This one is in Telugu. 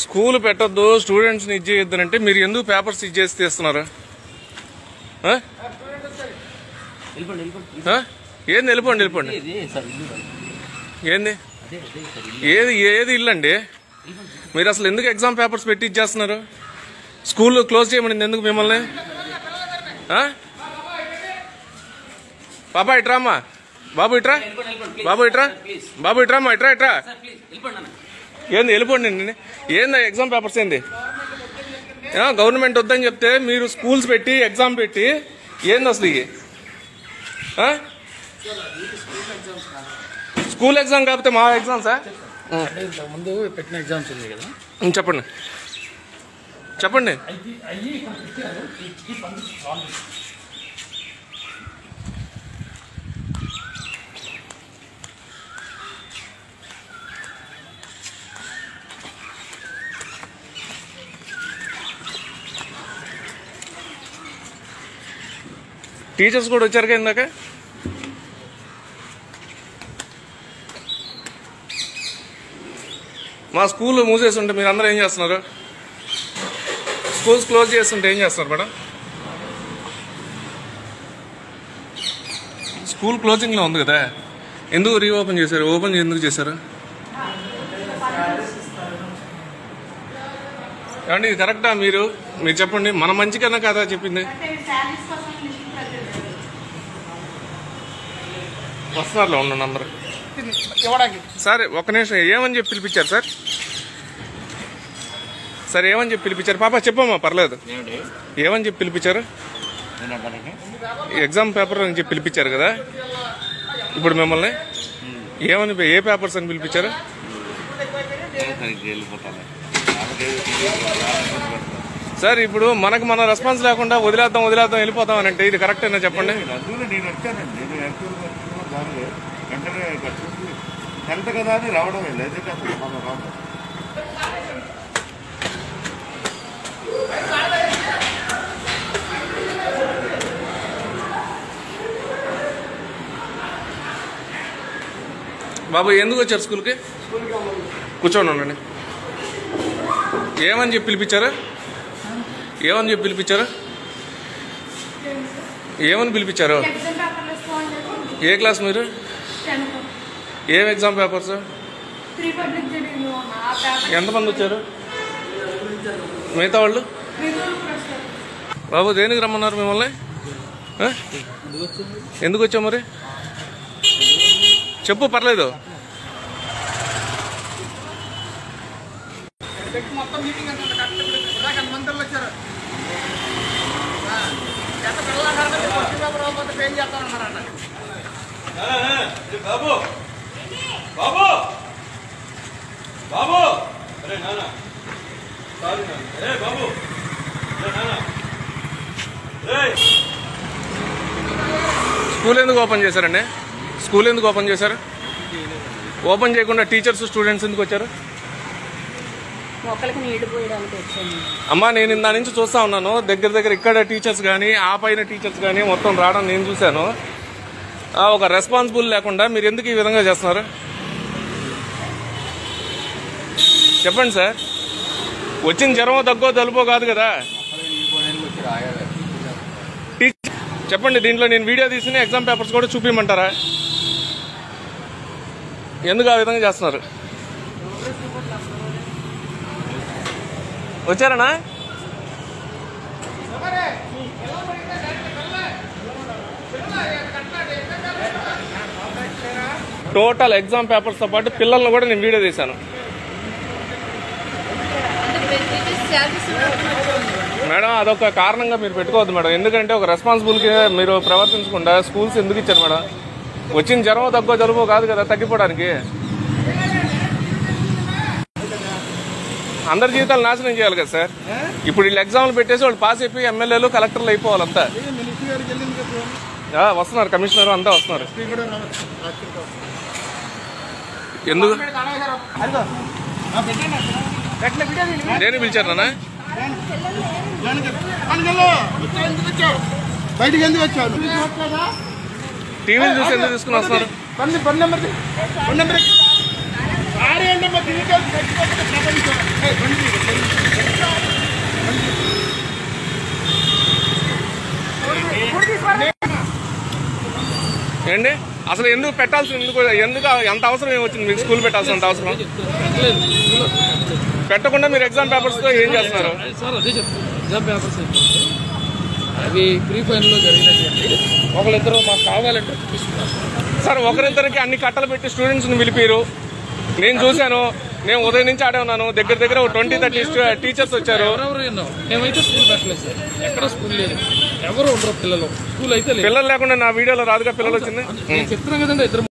స్కూల్ పెట్టొద్దు స్టూడెంట్స్ని ఇది చేయొద్దు అంటే మీరు ఎందుకు పేపర్స్ ఇచ్చేసి తీస్తున్నారు ఆ? వెళ్ళిపోండి వెళ్ళిపోండి ఆ? ఏంది వెళ్ళిపోండి వెళ్ళిపోండి ఇది సార్ ఇల్లు కాదు. ఏంది అదే అదే సార్ ఇల్లు ఏది ఏది ఇల్లు అండి మీరు అసలు ఎందుకు ఎగ్జామ్ పేపర్స్ పెట్టి ఇచ్చేస్తున్నారు స్కూల్ క్లోజ్ చేయమని ఎందుకు మిమ్మల్ని ఆ? పాపా ఇట్రా అమ్మా బాబు ఇట్రా వెళ్ళిపోండి వెళ్ళిపోండి ప్లీజ్ బాబు ఇట్రా ప్లీజ్ బాబు ఇట్రా అమ్మా ఇట్రా ఇట్రా సార్ ప్లీజ్ వెళ్ళిపోండి అన్న ఏంది వెళ్ళిపోండి అండి ఏంది ఎగ్జామ్ పేపర్స్ ఏంది ఆ, గవర్నమెంట్ వద్దని చెప్తే మీరు స్కూల్స్ పెట్టి ఎగ్జామ్ పెట్టి ఏంది అసలు ఇవి ఆ? స్కూల్ ఎగ్జామ్ కాకపోతే మా ఎగ్జామ్ సార్ అంటే ఇంతకు ముందు పెట్టిన ఎగ్జామ్స్ ఉన్నాయి కదా ఉం, చెప్పండి చెప్పండి అవి అవి ఇక్కడ పెట్టారు ఈ పంపించి సాల్వ్ చేసి టీచర్స్ కూడా వచ్చారు కదా ఇందాక మా స్కూల్ మూసేసి ఉంటే మీరు అందరూ ఏం చేస్తున్నారు స్కూల్స్ క్లోజ్ చేస్తుంటే ఏం చేస్తున్నారు మేడం స్కూల్ క్లోజింగ్లో ఉంది కదా ఎందుకు రీఓపెన్ చేశారు ఓపెన్ ఎందుకు చేశారు ఏమండి ఇది కరెక్టా మీరు మీరు చెప్పండి మన మంచికన్నా కదా చెప్పింది శారీస్ కోసం లిస్ట్ పెట్టారు వస్తున్నారులే ఉండండి అందరు ఇవ్వడానికి సార్ ఒక నిమిషం ఏమని చెప్పి పిలిపించారు సార్ సార్ ఏమని చెప్పి పిలిపించారు పాప చెప్పమ్మా పర్లేదు ఏమిటి ఏమని చెప్పి పిలిపించారు నేను అంటానండి ఎగ్జామ్ పేపర్ అని చెప్పి పిలిపించారు కదా ఇప్పుడు మిమ్మల్ని ఏమని ఏ పేపర్స్ అని పిలిపించారు వెళ్ళిపోతాను సార్ ఇప్పుడు మనకు మన రెస్పాన్స్ లేకుండా వదిలేద్దాం వదిలేద్దాం వెళ్ళిపోతాం అని అంటే ఇది కరెక్టేనా చెప్పండి అందులో నేను వచ్చానండి నేను యాక్చువల్గా వచ్చిన దానిలో వెంటనే కట్టుకుంటూ హెల్త్ కదా అని రావడమే లేదంటే అసలు మనం రాము బాబు ఎందుకు వచ్చారు స్కూల్కి కూర్చోండి ఉండండి ఏమని చెప్పి పిలిపించారు ఏమని చెప్పి పిలిపించారు ఏమని పిలిపించారు ఎగ్జామ్ పేపర్లో ఫోన్ చేసి ఏ క్లాస్ మీరు టెన్త్ ఏం ఎగ్జామ్ పేపర్స్ త్రీ పబ్లిక్ జరిగింది ఆ పేపర్ ఎంతమంది వచ్చారు మిగతా వాళ్ళు మీరు ప్రశ్న బాబు దేనికి రమ్మన్నారు మిమ్మల్ని ఆ? ఎందుకు వచ్చావు మరి చెప్పు పర్లేదు పెట్టి మొత్తం మీటింగ్ అంతా కరెక్ట్ ఇప్పుడు మంది వచ్చారు ఆ, ఎంత పిల్లలు కరెక్ట్ క్వశ్చన్ పేపర్ అవ్వకపోతే ఫెయిల్ చేస్తానన్నారన్న బాబు బాబు బాబు అరే నాన్న సారీ నాన్న ఏ బాబు అరే నాన్న ఏయ్. స్కూల్ ఎందుకు ఓపెన్ చేశారండి స్కూల్ ఎందుకు ఓపెన్ చేశారు ఓపెన్ చేయకుండా టీచర్స్ స్టూడెంట్స్ ఎందుకు వచ్చారు మొక్కలకు నీళ్లు పోయడానికి వచ్చాను అమ్మా నేను ఇందా నుంచి చూస్తా ఉన్నాను దగ్గర దగ్గర ఇక్కడ టీచర్స్ కానీ ఆ పైన టీచర్స్ కానీ మొత్తం రావడం నేను చూశాను ఆ, ఒక రెస్పాన్సిబుల్ లేకుండా మీరు ఎందుకు ఈ విధంగా చేస్తున్నారు చెప్పండి సార్ వచ్చిన జ్వరమో దగ్గో తలుపో కాదు కదా టీచర్ చెప్పండి దీంట్లో నేను వీడియో తీసిన ఎగ్జామ్ పేపర్స్ కూడా చూపించమంటారా ఎందుకు ఆ విధంగా చేస్తున్నారు వచ్చారనా టోటల్ ఎగ్జామ్ పేపర్స్తో పాటు పిల్లల్ని కూడా నేను వీడియో తీశాను మేడం అదొక కారణంగా మీరు పెట్టుకోవద్దు మేడం ఎందుకంటే ఒక రెస్పాన్సిబుల్కి మీరు ప్రవర్తించకుండా స్కూల్స్ ఎందుకు ఇచ్చారు మేడం వచ్చిన జ్వరం తక్కువ జలుబు కాదు కదా తగ్గిపోవడానికి అందరి జీవితాలు నాశనం చేయాలి కదా సార్ ఇప్పుడు వీళ్ళు ఎగ్జామ్లు పెట్టేసి వాళ్ళు పాస్ అయిపోయి ఎమ్మెల్యేలు కలెక్టర్లు అయిపోవాలంతా మినిస్టర్ గారికి వెళ్ళింది కదా ఆ, వస్తున్నారు కమిషనర్ అంతా వస్తున్నారు స్పీ కూడా రావచ్చు రాత్రికి రావచ్చు. ఎందుకు అదిగో ఆ, పెట్టండి అక్కడ. పెట్టిన వీడియో తీయండి. దేని పిలిచారు నాన్న దానికి అందులో వచ్చావు, ఎందుకు వచ్చావు బయటికి ఎందుకు వచ్చావు నువ్వు చూడట్లేదా? టీవీలు చూసి ఎందుకు తీసుకుని వస్తున్నారు బండి బండి నెంబర్ బండి నెంబర్ ఆరేళ్ళ మధ్య డీటెయిల్స్ చచ్చిపోతే ప్రపంచం ఏయ్, బండి తీయ్, బండి తీయ్. ఏండి అసలు ఎందుకు పెట్టాల్సిన ఎందుకు ఎందుకు ఎంత అవసరం ఏమొచ్చింది మీకు స్కూల్ పెట్టాల్సినంత అవసరం పెట్టకుండా మీరు ఎగ్జామ్ పేపర్స్తో ఏం చేస్తున్నారు సార్ అదే చెప్తాను ఎగ్జామ్ పేపర్స్ ఏంటంటే అవి ప్రీ ఫైనల్లో జరిగినటువంటి ఒకళ్ళిద్దరు మాకు కావాలంటే చూపిస్తున్నారు సార్ ఒకరిద్దరికి అన్ని కట్టలు పెట్టి స్టూడెంట్స్ని పిలిపిరు నేను చూశాను నేను ఉదయం నుంచి ఆడే ఉన్నాను దగ్గర దగ్గర ట్వంటీ థర్టీ టీచర్స్ వచ్చారు ఎవరెవరు ఎన్నో మేమైతే స్కూల్ పెట్టలేదు సార్ ఎక్కడ స్కూల్ లేదు ఎవరు ఉండరు పిల్లలు స్కూల్ అయితే లేదు పిల్లలు లేకుండా నా వీడియోలో రాదుగా పిల్లలు వచ్చింది నేను చెప్తున్నాను కదండి ఇద్దరు